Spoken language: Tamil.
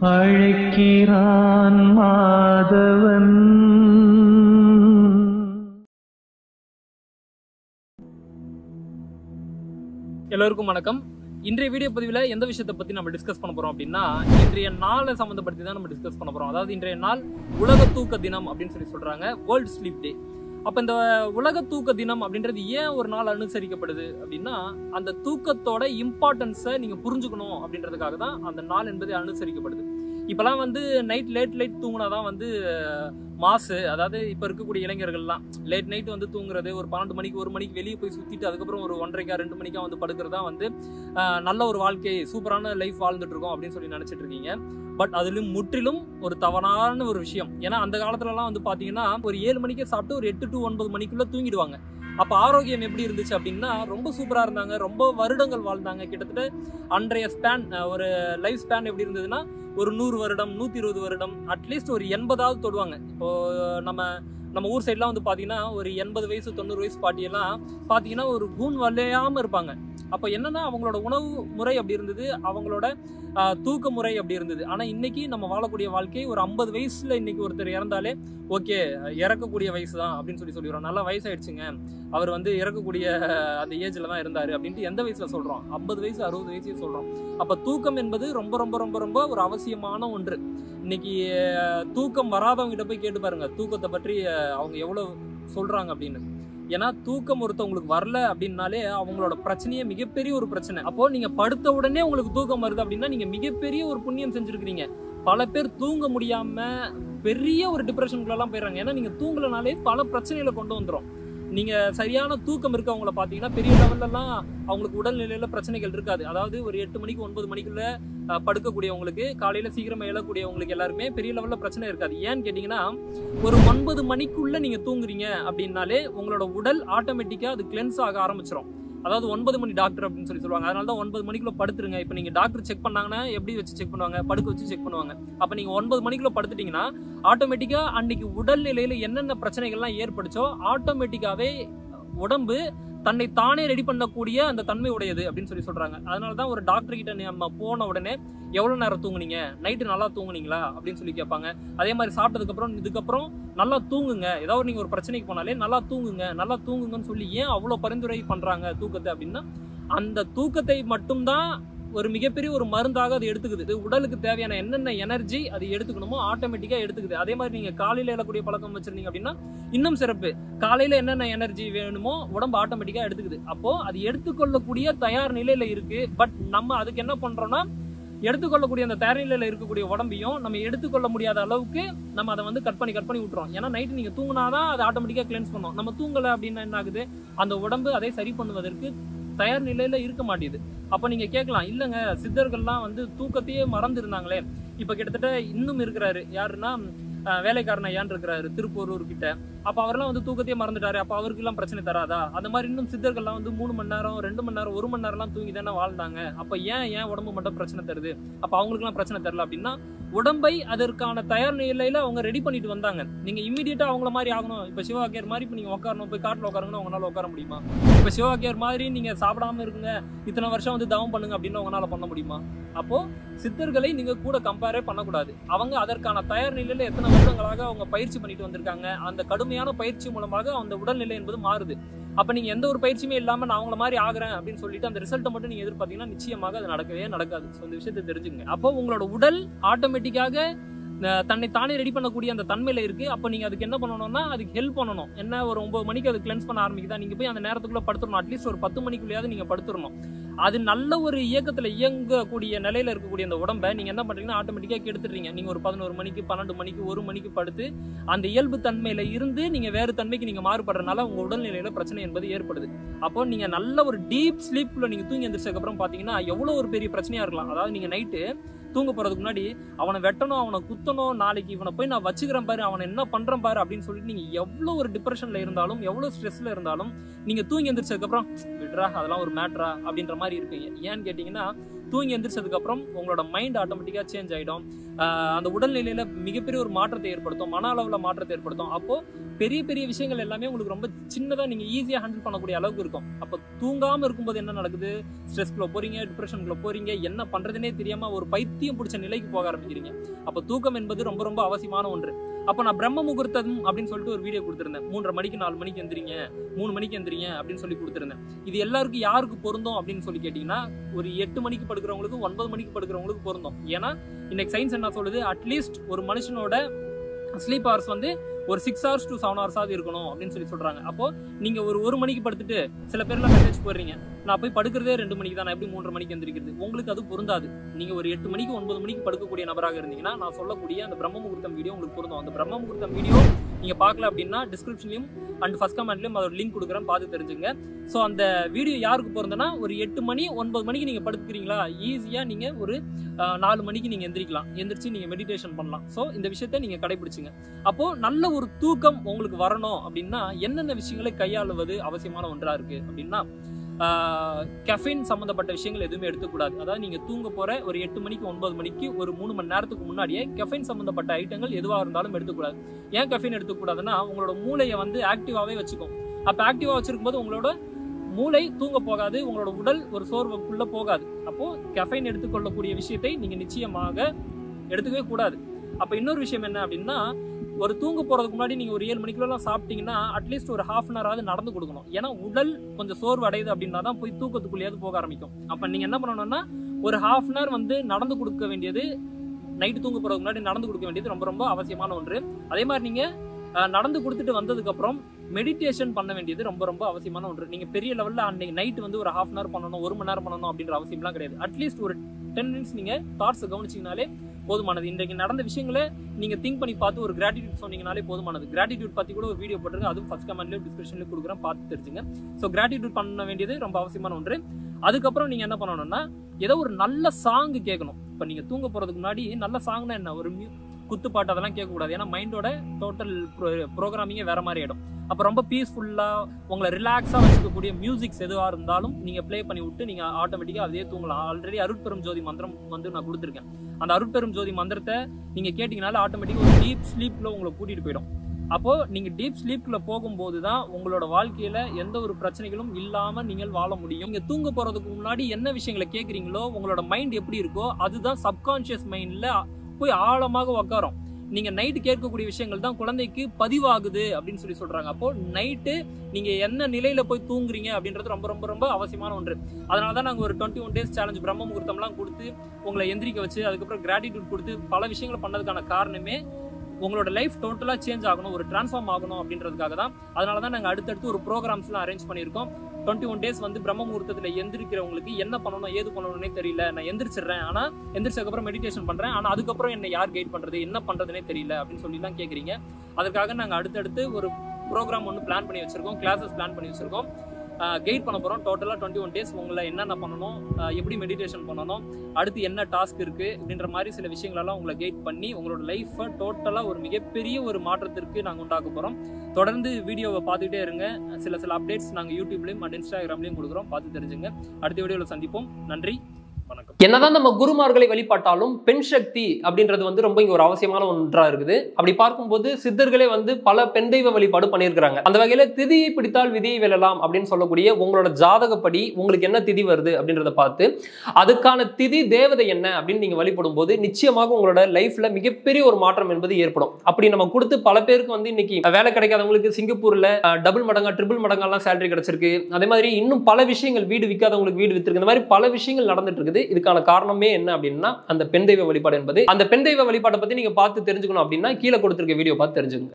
அழைக்கிறான் மாதவன் எல்லோருக்கும் வணக்கம் இன்றைய வீடியோ பதிவில் எந்த விஷயத்தை பற்றி நம்ம டிஸ்கஸ் பண்ண போகிறோம் அப்படின்னா இன்றைய நாளை சம்மந்தப்படுத்தி தான் நம்ம டிஸ்கஸ் பண்ண போகிறோம் அதாவது இன்றைய நாள் உலக தூக்க தினம் அப்படின்னு சொல்லி சொல்கிறாங்க வேர்ல்ட் ஸ்லீப் டே அப்போ இந்த உலக தூக்க தினம் அப்படின்றது ஏன் ஒரு நாள் அனுசரிக்கப்படுது அப்படின்னா அந்த தூக்கத்தோட இம்பார்ட்டன்ஸை நீங்கள் புரிஞ்சுக்கணும் அப்படின்றதுக்காக தான் அந்த நாள் என்பது அனுசரிக்கப்படுது இப்போலாம் வந்து நைட் லேட் லைட் தூங்கினா தான் வந்து மாசு அதாவது இப்போ இருக்கக்கூடிய இளைஞர்கள்லாம் லேட் நைட் வந்து தூங்குறது ஒரு பன்னெண்டு மணிக்கு ஒரு மணிக்கு வெளியே போய் சுற்றிட்டு அதுக்கப்புறம் ஒரு ஒன்றரைக்கா ரெண்டு மணிக்கா வந்து படுக்கிறதா வந்து ஆஹ், நல்ல ஒரு வாழ்க்கை சூப்பரான லைஃப் வாழ்ந்துட்டு இருக்கோம் அப்படின்னு சொல்லி நினைச்சிட்டு இருக்கீங்க பட் அதிலும் முற்றிலும் ஒரு தவறான ஒரு விஷயம் ஏன்னா அந்த காலத்துலலாம் வந்து பார்த்தீங்கன்னா ஒரு ஏழு மணிக்கே சாப்பிட்டு ஒரு எட்டு டு ஒன்பது மணிக்குள்ள தூங்கிடுவாங்க அப்போ ஆரோக்கியம் எப்படி இருந்துச்சு அப்படின்னா ரொம்ப சூப்பராக இருந்தாங்க ரொம்ப வருடங்கள் வாழ்ந்தாங்க கிட்டத்தட்ட அன்றைய ஸ்பேன் ஒரு லைஃப் ஸ்பேன் எப்படி இருந்ததுன்னா ஒரு நூறு வருடம் நூற்றி இருபது வருடம் அட்லீஸ்ட் ஒரு எண்பதாவது தொடுவாங்க இப்போ நம்ம நம்ம ஊர் சைட்லாம் வந்து பார்த்தீங்கன்னா ஒரு எண்பது வயசு தொண்ணூறு வயசு பாட்டியெல்லாம் பார்த்தீங்கன்னா ஒரு கூன் வளையாமல் இருப்பாங்க அப்போ என்னன்னா அவங்களோட உணவு முறை அப்படி இருந்தது அவங்களோட ஆஹ், தூக்க முறை அப்படி இருந்தது ஆனால் இன்னைக்கு நம்ம வாழக்கூடிய வாழ்க்கை ஒரு ஐம்பது வயசுல இன்னைக்கு ஒருத்தர் இறந்தாலே ஓகே இறக்கக்கூடிய வயசு தான் அப்படின்னு சொல்லி சொல்லிடுறோம் நல்லா வயசாயிடுச்சுங்க அவர் வந்து இறக்கக்கூடிய அஹ், அந்த ஏஜ்ல தான் இருந்தாரு அப்படின்ட்டு எந்த வயசுல சொல்றோம் ஐம்பது வயசு அறுபது வயசு சொல்றோம் அப்ப தூக்கம் என்பது ரொம்ப ரொம்ப ரொம்ப ரொம்ப ஒரு அவசியமான ஒன்று இன்னைக்கு அஹ், தூக்கம் வராதவங்க கிட்ட போய் கேட்டு பாருங்க தூக்கத்தை பற்றி அஹ், அவங்க எவ்வளவு சொல்றாங்க அப்படின்னு ஏன்னா தூக்கம் ஒருத்தவங்களுக்கு வரல அப்படின்னாலே அவங்களோட பிரச்சனையே மிகப்பெரிய ஒரு பிரச்சனை அப்போ நீங்க படுத்த உடனே உங்களுக்கு தூக்கம் வருது அப்படின்னா நீங்க மிகப்பெரிய ஒரு புண்ணியம் செஞ்சிருக்கிறீங்க பல பேர் தூங்க முடியாம பெரிய ஒரு டிப்ரெஷனுக்குள்ள எல்லாம் போயிடுறாங்க ஏன்னா நீங்க தூங்கலனாலே பல பிரச்சனைகளை கொண்டு வந்துரும் நீங்க சரியான தூக்கம் இருக்கவங்கள பாத்தீங்கன்னா பெரிய லெவல்லலாம் அவங்களுக்கு உடல்நிலையில பிரச்சனைகள் இருக்காது அதாவது ஒரு எட்டு மணிக்கு ஒன்பது மணிக்குள்ள அஹ், படுக்கக்கூடியவங்களுக்கு காலையில சீக்கிரமா எழக்கூடியவங்களுக்கு எல்லாருமே பெரிய லெவல்ல பிரச்சனை இருக்காது ஏன்னு கேட்டீங்கன்னா ஒரு ஒன்பது மணிக்குள்ள நீங்க தூங்குறீங்க அப்படின்னாலே உங்களோட உடல் ஆட்டோமேட்டிக்கா அது கிளென்ஸ் ஆக ஆரம்பிச்சிடும் அதாவது ஒன்பது மணி டாக்டர் அப்படின்னு சொல்லி சொல்லுவாங்க அதனால தான் ஒன்பது மணிக்குள்ள படுத்துருங்க இப்போ நீங்க டாக்டர் செக் பண்ணாங்கன்னா எப்படி வச்சு செக் பண்ணுவாங்க படுக்க வச்சு செக் பண்ணுவாங்க அப்போ நீங்க ஒன்பது மணிக்குள்ள படுத்துட்டீங்கன்னா ஆட்டோமேட்டிக்கா அன்னைக்கு உடல்நிலையில என்னென்ன பிரச்சனைகள்லாம் ஏற்பட்டுச்சோ ஆட்டோமேட்டிக்காவே உடம்பு தன்னை தானே ரெடி பண்ணக்கூடிய அந்த தன்மை உடையது அப்படின்னு சொல்லி சொல்றாங்க அதனால தான் ஒரு டாக்டர் கிட்ட நம்ம போன உடனே எவ்வளவு நேரம் தூங்குனீங்க நைட்டு நல்லா தூங்குனீங்களா அப்படின்னு சொல்லி கேட்பாங்க அதே மாதிரி சாப்பிட்டதுக்கு அப்புறம் இதுக்கப்புறம் நல்லா தூங்குங்க ஏதாவது நீங்க ஒரு பிரச்சனைக்கு போனாலே நல்லா தூங்குங்க நல்லா தூங்குங்கன்னு சொல்லி ஏன் அவ்வளவு பரிந்துரை பண்றாங்க தூக்கத்தை அப்படின்னா அந்த தூக்கத்தை மட்டும்தான் ஒரு மிகப்பெரிய ஒரு மருந்தாக அது எடுத்துக்குது இது உடலுக்கு தேவையான என்னென்ன எனர்ஜி அது எடுத்துக்கணுமோ ஆட்டோமேட்டிக்கா எடுத்துக்குது அதே மாதிரி நீங்க காலையில எழக்கூடிய பழக்கம் வச்சிருந்தீங்க அப்படின்னா இன்னும் சிறப்பு காலையில என்னென்ன எனர்ஜி வேணுமோ உடம்பு ஆட்டோமேட்டிக்கா எடுத்துக்குது அப்போ அது எடுத்துக்கொள்ளக்கூடிய தயார் நிலையில இருக்கு பட் நம்ம அதுக்கு என்ன பண்றோம்னா எடுத்துக்கொள்ளக்கூடிய அந்த தயார் நிலையில இருக்கக்கூடிய உடம்பையும் நம்ம எடுத்துக்கொள்ள முடியாத அளவுக்கு நம்ம அதை வந்து கட் பண்ணி கட் பண்ணி விட்டுறோம் ஏன்னா நைட்டு நீங்க தூங்கினாதான் அது ஆட்டோமேட்டிக்கா கிளென்ஸ் பண்ணும் நம்ம தூங்கல அப்படின்னா என்ன ஆகுது அந்த உடம்பு அதை சரி பண்ணுவதற்கு தயார் நிலையில இருக்க மாட்டேது அப்ப நீங்க கேட்கலாம் இல்லங்க சித்தர்கள்லாம் வந்து தூக்கத்தையே மறந்து இருந்தாங்களே இப்ப கிட்டத்தட்ட இன்னும் இருக்கிறாரு யாருன்னா அஹ், வேலைக்காரன் ஐயான் இருக்கிறாரு திருப்பூரூர் கிட்ட அப்ப அவரெல்லாம் வந்து தூக்கத்தையே மறந்துட்டாரு அப்ப அவருக்கு எல்லாம் பிரச்சனை தராதா அந்த மாதிரி இன்னும் சித்தர்கள்லாம் வந்து மூணு மணி நேரம் ரெண்டு மணி நேரம் ஒரு மணி நேரம்லாம் தூங்கி தானே வாழ்ந்தாங்க அப்ப ஏன் ஏன் உடம்பு மட்டும் பிரச்சனை தருது அப்ப அவங்களுக்குலாம் பிரச்சனை தரல அப்படின்னா உடம்பை அதற்கான தயார் நிலையில அவங்க ரெடி பண்ணிட்டு வந்தாங்க நீங்க இமீடியட்டா அவங்கள மாதிரி ஆகணும் இப்ப சிவாக்கியர் மாதிரி இப்ப நீங்க உட்காரணும் போய் காட்டுல உட்காருங்கன்னா உங்களால உட்கார முடியுமா இப்ப சிவாக்கியர் மாதிரி நீங்க சாப்பிடாம இருக்குங்க இத்தனை வருஷம் வந்து தவம் பண்ணுங்க அப்படின்னு உங்களால பண்ண முடியுமா அப்போ சித்தர்களை நீங்க கூட கம்பேரே பண்ணக்கூடாது அவங்க அதற்கான தயார் நிலையில எத்தனை வருடங்களாக அவங்க பயிற்சி பண்ணிட்டு வந்திருக்காங்க அந்த கடுமையான பயிற்சி மூலமாக அந்த உடல்நிலை என்பது மாறுது அப்ப நீங்க எந்த ஒரு பயிற்சியுமே இல்லாம நான் அவங்கள மாதிரி ஆகுறேன் அப்படின்னு சொல்லிட்டு அந்த ரிசல்ட்டை மட்டும் நீங்க எதிர்பார்த்தீங்கன்னா நிச்சயமாக அது நடக்கவே நடக்காது ஸோ இந்த விஷயத்தை தெரிஞ்சுங்க அப்போ உங்களோட உடல் ஆட்டோமேட்டிக்காக தன்னை தானே ரெடி பண்ணக்கூடிய அந்த தன்மையில இருக்கு அப்போ நீங்க அதுக்கு என்ன பண்ணணும்னா அதுக்கு ஹெல்ப் பண்ணணும் என்ன ஒரு ஒன்பது மணிக்கு அது கிளென்ஸ் பண்ண ஆரம்பிக்குதா நீங்க போய் அந்த நேரத்துக்குள்ள படுத்துடணும் அட்லீஸ்ட் ஒரு பத்து மணிக்குள்ளேயாவது நீங்க படுத்துடணும் அது நல்ல ஒரு இயக்கத்துல இயங்கக்கூடிய நிலையில இருக்கக்கூடிய அந்த உடம்ப நீங்க என்ன பண்றீங்கன்னா ஆட்டோமேட்டிக்கா கெடுத்துடுறீங்க நீங்க ஒரு பதினோரு மணிக்கு பன்னெண்டு மணிக்கு ஒரு மணிக்கு படுத்து அந்த இயல்பு தன்மையில இருந்து நீங்க வேறு தன்மைக்கு நீங்க மாறுபடுறதுனால உங்க உடல்நிலையில பிரச்சனை என்பது ஏற்படுது அப்போ நீங்க நல்ல ஒரு டீப் ஸ்லீப்ல நீங்க தூங்கி எந்திரிச்சதுக்கு அப்புறம் பாத்தீங்கன்னா எவ்வளவு ஒரு பெரிய பிரச்சனையா இருக்கலாம் அதாவது நீங்க நைட்டு தூங்க போறதுக்கு முன்னாடி அவனை வெட்டணும் அவனை குத்தணும் நாளைக்கு இவனை போய் நான் வச்சுக்கிறேன் பாரு அவனை என்ன பண்றேன் பாரு அப்படின்னு சொல்லிட்டு நீங்க எவ்வளவு ஒரு டிப்ரெஷன்ல இருந்தாலும் எவ்வளவு ஸ்ட்ரெஸ்ல இருந்தாலும் நீங்க தூங்கி எந்திரிச்சதுக்கு அப்புறம் விட்றா அதெல்லாம் ஒரு மேட்ரா அப்படின்ற மாதிரி இருப்பீங்க ஏன்னு கேட்டீங்கன்னா தூங்கி எந்திரிச்சதுக்கு அப்புறம் உங்களோட மைண்ட் ஆட்டோமேட்டிக்காக சேஞ்ச் ஆகிடும் அந்த உடல்நிலையில மிகப்பெரிய ஒரு மாற்றத்தை ஏற்படுத்தும் மன அளவில் மாற்றத்தை ஏற்படுத்தும் அப்போ பெரிய பெரிய விஷயங்கள் எல்லாமே உங்களுக்கு ரொம்ப சின்னதாக நீங்கள் ஈஸியாக ஹேண்டில் பண்ணக்கூடிய அளவுக்கு இருக்கும் அப்போ தூங்காமல் இருக்கும்போது என்ன நடக்குது ஸ்ட்ரெஸ்க்குள்ள போறீங்க டிப்ரெஷனுக்குள்ள போறீங்க என்ன பண்றதுனே தெரியாம ஒரு பைத்தியம் பிடிச்ச நிலைக்கு போக ஆரம்பிக்கிறீங்க அப்போ தூக்கம் என்பது ரொம்ப ரொம்ப அவசியமான ஒன்று அப்போ நான் பிரம்ம முகூர்த்தம் அப்படின்னு சொல்லிட்டு ஒரு வீடியோ கொடுத்துருந்தேன் மூன்றரை மணிக்கு நாலு மணிக்கு எந்திரிங்க மூணு மணிக்கு எந்திரிங்க அப்படின்னு சொல்லி கொடுத்துருந்தேன் இது எல்லாருக்கும் யாருக்கு பொருந்தும் அப்படின்னு சொல்லி கேட்டிங்கன்னா ஒரு எட்டு மணிக்கு படுக்கிறவங்களுக்கு ஒன்பது மணிக்கு படுக்கிறவங்களுக்கு பொருந்தும் ஏன்னா இன்னைக்கு சயின்ஸ் என்ன சொல்லுது அட்லீஸ்ட் ஒரு மனுஷனோட ஸ்லீப் ஹவர்ஸ் வந்து ஒரு சிக்ஸ் ஹவர்ஸ் டு செவன் ஹவர்ஸாவது இருக்கணும் அப்படின்னு சொல்லி சொல்றாங்க அப்போ நீங்க ஒரு ஒரு மணிக்கு படுத்துட்டு சில பேர்லாம் மெசேஜ் போடுறீங்க நான் போய் படுக்கிறதே ரெண்டு மணிக்கு தான் நான் எப்படி மூன்றரை மணிக்கு எந்திரிக்கிறது உங்களுக்கு அது பொருந்தாது நீங்க ஒரு எட்டு மணிக்கு ஒன்பது மணிக்கு படுக்கக்கூடிய நபராக இருந்தீங்கன்னா நான் சொல்லக்கூடிய அந்த பிரம்ம முகூர்த்தம் வீடியோ உங்களுக்கு பொருந்தும் அந்த பிரம்ம முகூர்த்தம் வீடியோ நீங்க பார்க்கல அப்படின்னா டிஸ்கிரிப்ஷன்லயும் அண்ட் ஃபர்ஸ்ட் கமெண்ட்லயும் அதோட லிங்க் கொடுக்குறேன் பார்த்து தெரிஞ்சுங்க ஸோ அந்த வீடியோ யாருக்கு பொருந்தனா ஒரு எட்டு மணி ஒன்பது மணிக்கு நீங்க படுத்துக்கிறீங்களா ஈஸியா நீங்க ஒரு அஹ், நாலு மணிக்கு நீங்க எந்திரிக்கலாம் எந்திரிச்சு நீங்க மெடிடேஷன் பண்ணலாம் ஸோ இந்த விஷயத்த நீங்க கடைபிடிச்சுங்க அப்போ நல்ல ஒரு தூக்கம் உங்களுக்கு வரணும் அப்படின்னா என்னென்ன விஷயங்களை கையாளுவது அவசியமான ஒன்றா இருக்கு அப்படின்னா கெஃபின் சம்மந்தப்பட்ட விஷயங்கள் எதுவுமே எடுத்துக்கூடாது அதாவது நீங்க தூங்க போற ஒரு எட்டு மணிக்கு ஒன்பது மணிக்கு ஒரு மூணு மணி நேரத்துக்கு முன்னாடியே கெஃபின் சம்மந்தப்பட்ட ஐட்டங்கள் எதுவாக இருந்தாலும் எடுத்துக்கூடாது ஏன் கெஃபின் எடுத்துக்கூடாதுன்னா உங்களோட மூளையை வந்து ஆக்டிவாவே வச்சுக்கும் அப்ப ஆக்டிவா வச்சிருக்கும் போது உங்களோட மூளை தூங்க போகாது உங்களோட உடல் ஒரு சோர்வுக்குள்ள போகாது அப்போ கெஃபைன் எடுத்துக்கொள்ளக்கூடிய விஷயத்தை நீங்க நிச்சயமாக எடுத்துக்கவே கூடாது அப்ப இன்னொரு விஷயம் என்ன அப்படின்னா ஒரு தூங்க போறதுக்கு முன்னாடி நீங்க ஒரு ஏழு மணிக்குள்ள சாப்பிட்டீங்கன்னா அட்லீஸ்ட் ஒரு ஹாஃப் அன் ஹவராவது நடந்து கொடுக்கணும் ஏன்னா உடல் கொஞ்சம் சோர்வு அடையுது அப்படின்னா தான் போய் தூக்கத்துக்குள்ளேயாவது போக ஆரம்பிக்கும் அப்ப நீங்க என்ன பண்ணணும்னா ஒரு ஹாஃப் அன் ஹவர் வந்து நடந்து கொடுக்க வேண்டியது நைட்டு தூங்க போறதுக்கு முன்னாடி நடந்து கொடுக்க வேண்டியது ரொம்ப ரொம்ப அவசியமான ஒன்று அதே மாதிரி நீங்க அஹ், நடந்து கொடுத்துட்டு வந்ததுக்கு அப்புறம் மெடிடேஷன் பண்ண வேண்டியது ரொம்ப ரொம்ப அவசியமான ஒன்று நீங்க பெரிய லெவல்ல அன்னைக்கு நைட் வந்து ஒரு ஹாஃப் அன் ஹவர் பண்ணணும் ஒரு மணி நேரம் பண்ணணும் அப்படின்ற அவசியம்லாம் கிடையாது அட்லீஸ்ட் ஒரு டென் மினிட்ஸ் நீங்க தாட்ஸ் கவனிச்சீங்கனாலே போதுமானது இன்றைக்கு நடந்த விஷயங்களை நீங்க திங்க் பண்ணி பார்த்து ஒரு கிராட்டிடியூட் சொன்னீங்கனாலே போதுமானது கிராட்டிடியூட் பத்தி கூட ஒரு வீடியோ போட்டிருக்கு அதுவும் ஃபர்ஸ்ட் கமெண்ட்லயும் டிஸ்கிரிப்ஷன்லயும் கொடுக்குறேன் பார்த்து தெரிஞ்சுங்க ஸோ கிராட்டிடியூட் பண்ண வேண்டியது ரொம்ப அவசியமான ஒன்று அதுக்கப்புறம் நீங்க என்ன பண்ணணும்னா ஏதோ ஒரு நல்ல சாங் கேட்கணும் இப்போ நீங்க தூங்க போறதுக்கு முன்னாடி நல்ல சாங்னா என்ன ஒரு மியூ குத்துப்பாட்டு அதெல்லாம் கேட்கக்கூடாது ஏன்னா மைண்டோட டோட்டல் ப்ரோக்ராமிங்கே வேற மாதிரி ஆயிடும் அப்போ ரொம்ப பீஸ்ஃபுல்லாக உங்களை ரிலாக்ஸாக வச்சுக்கக்கூடிய மியூசிக்ஸ் எதுவாக இருந்தாலும் நீங்கள் ப்ளே பண்ணி விட்டு நீங்கள் ஆட்டோமேட்டிக்காக அதே தூங்கலாம் ஆல்ரெடி அருட்பெரும் ஜோதி மந்திரம் வந்து நான் கொடுத்துருக்கேன் அந்த அருட்பெரும் ஜோதி மந்திரத்தை நீங்கள் கேட்டிங்கனால ஆட்டோமேட்டிக்காக ஒரு டீப் ஸ்லீப்பில் உங்களை கூட்டிகிட்டு போயிடும் அப்போ நீங்க டீப் ஸ்லீப்ல போகும்போது தான் உங்களோட வாழ்க்கையில எந்த ஒரு பிரச்சனைகளும் இல்லாம நீங்கள் வாழ முடியும் நீங்க தூங்க போறதுக்கு முன்னாடி என்ன விஷயங்களை கேக்குறீங்களோ உங்களோட மைண்ட் எப்படி இருக்கோ அதுதான் சப்கான்ஷியஸ் மைண்ட்ல போய் ஆழமாக உட்காரும் நீங்க நைட்டு கேட்கக்கூடிய விஷயங்கள் தான் குழந்தைக்கு பதிவாகுது அப்படின்னு சொல்லி சொல்றாங்க அப்போ நைட்டு நீங்க என்ன நிலையில போய் தூங்குறீங்க அப்படின்றது ரொம்ப ரொம்ப ரொம்ப அவசியமான ஒன்று அதனால தான் நாங்க ஒரு டுவெண்ட்டி ஒன் டேஸ் சேலஞ்ச் பிரம்ம முகூர்த்தம்லாம் கொடுத்து உங்களை எந்திரிக்க வச்சு அதுக்கப்புறம் கிராட்டிடியூட் கொடுத்து பல விஷயங்களை பண்ணதுக்கான காரணமே உங்களோட லைஃப் டோட்டலாக சேஞ்ச் ஆகணும் ஒரு ட்ரான்ஸ்ஃபார்ம் ஆகணும் அப்படின்றதுக்காக தான் அதனால தான் நாங்கள் அடுத்தடுத்து ஒரு ப்ரோக்ராம்ஸ்லாம் அரேஞ்ச் பண்ணியிருக்கோம் டுவெண்ட்டி ஒன் டேஸ் வந்து பிரம்ம முகூர்த்தத்தில் எந்திரிக்கிறவங்களுக்கு என்ன பண்ணணும் ஏது பண்ணணும்னே தெரியல நான் எந்திரிச்சிடுறேன் ஆனால் எந்திரிச்சதுக்கப்புறம் மெடிடேஷன் பண்ணுறேன் ஆனால் அதுக்கப்புறம் என்ன யார் கைட் பண்ணுறது என்ன பண்ணுறதுனே தெரியல அப்படின்னு சொல்லி தான் கேட்குறீங்க அதற்காக நாங்கள் அடுத்தடுத்து ஒரு ப்ரோக்ராம் ஒன்று பிளான் பண்ணி வச்சிருக்கோம் கிளாஸஸ் பிளான் பண்ணி வச்சிருக்கோம் கைட் பண்ண போகிறோம் டோட்டலாக டுவெண்ட்டி ஒன் டேஸ் உங்களை என்னென்ன பண்ணணும் ஆஹ் எப்படி மெடிடேஷன் பண்ணணும் அடுத்து என்ன டாஸ்க் இருக்குது அப்படின்ற மாதிரி சில விஷயங்களெல்லாம் உங்களை கைட் பண்ணி உங்களோட லைஃப்பை டோட்டலாக ஒரு மிகப்பெரிய ஒரு மாற்றத்திற்கு நாங்கள் உண்டாக்க போகிறோம் தொடர்ந்து வீடியோவை பார்த்துக்கிட்டே இருங்க சில சில அப்டேட்ஸ் நாங்கள் யூடியூப்லேயும் அண்ட் இன்ஸ்டாகிராம்லேயும் கொடுக்குறோம் பார்த்து தெரிஞ்சுங்க அடுத்த வீடியோவில் சந்திப்போம் நன்றி வணக்கம் என்னதான் நம்ம குருமார்களை வழிபாட்டாலும் பெண் சக்தி அப்படின்றது வந்து ரொம்ப இங்க ஒரு அவசியமான ஒன்றா இருக்குது அப்படி பார்க்கும்போது சித்தர்களே வந்து பல பெண் தெய்வ வழிபாடு பண்ணியிருக்கிறாங்க அந்த வகையில திதியை பிடித்தால் விதியை வெல்லலாம் அப்படின்னு சொல்லக்கூடிய உங்களோட ஜாதகப்படி உங்களுக்கு என்ன திதி வருது அப்படின்றத பார்த்து அதுக்கான திதி தேவதை என்ன அப்படின்னு நீங்க வழிபடும் போது நிச்சயமாக உங்களோட லைஃப்ல மிகப்பெரிய ஒரு மாற்றம் என்பது ஏற்படும் அப்படி நம்ம கொடுத்து பல பேருக்கு வந்து இன்னைக்கு வேலை கிடைக்காதவங்களுக்கு சிங்கப்பூர்ல டபுள் மடங்கா ட்ரிபிள் மடங்கெல்லாம் சேலரி கிடைச்சிருக்கு அதே மாதிரி இன்னும் பல விஷயங்கள் வீடு விற்காதவங்களுக்கு வீடு வித்திருக்கு இந்த மாதிரி பல விஷயங்கள் நடந்துட்டு இருக்குது இதுக்கான காரணமே என்ன அப்படின்னா அந்த பெண் தெய்வ வழிபாடு என்பது அந்த பெண் தெய்வ வழிபாட்டை பத்தி நீங்க பார்த்து தெரிஞ்சுக்கணும் அப்படின்னா கீழே கொடுத்திருக்க வீடியோ பார்த்து தெரிஞ்சுக்கோங்க